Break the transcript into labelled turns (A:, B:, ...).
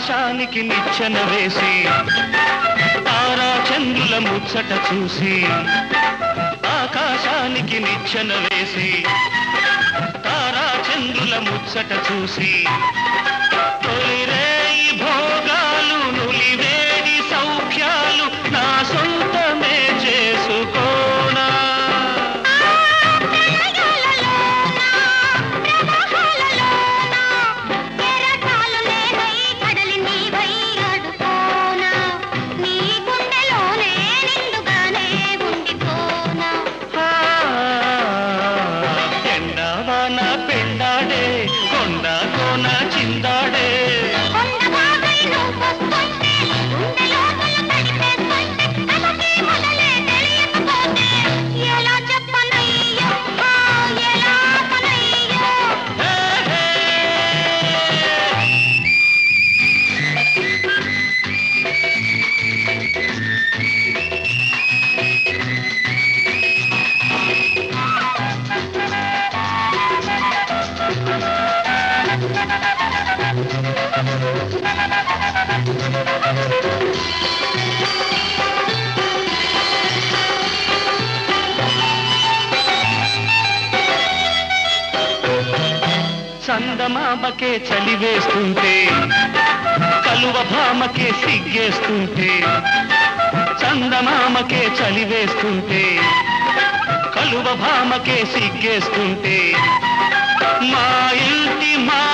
A: ఆకాశానికి నిచ్చెన వేసి తారా చంద్రుల ముచ్చట చూసి ఆకాశానికి నిచ్చెన వేసి తారా చంద్రుల ముచ్చట చూసి తొలిరేయి భోగాలు నులివేడి సౌఖ్యాలు నా సొంతమే చేసుకోనా ఆ, ఎండావాన పెండాడే కొండ కోన చిందాడే
B: ఎలా చెప్పనయ్యో ఎలా పనయ్యో
A: హే, హే. చందమామకే చలి వేస్తుంటే కలువ భామకే సిగ్గేస్తుంటే చందమామకే చలి వేస్తుంటే కలువ భామకే సిగ్గేస్తుంటే మా ఇంటి మా